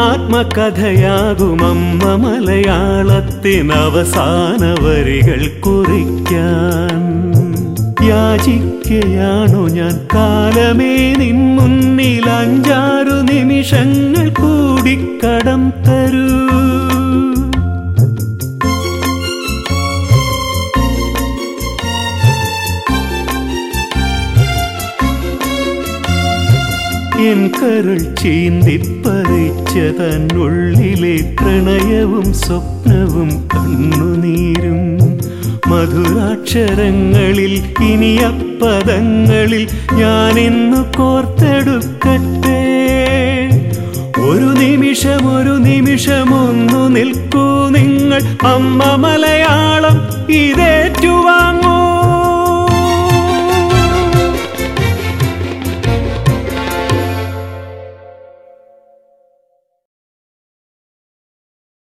ആത്മകഥയാകുമമ്മ മലയാളത്തിന് അവസാന വരികൾ കുറിക്കാൻ യാചിക്കയാണു ഞാൻ കാലമേ നിൻ മുന്നിൽ അഞ്ചാറു നിമിഷങ്ങൾ കൂടി കടം തരൂ എൻ കരുൾ ചീന്തിപ്പറിച്ച തന്നുള്ളിലെ പ്രണയവും സ്വപ്നവും കണ്ണുനീരും മധുരാക്ഷരങ്ങളിൽ ഇനിയപ്പദങ്ങളിൽ ഞാൻ ഇന്ന് കോർത്തെടുക്കട്ടെ ഒരു നിമിഷം ഒരു നിമിഷം ഒന്നു നിൽക്കൂ നിങ്ങൾ അമ്മ മലയാളം ഇതേറ്റുവാങ്ങൂ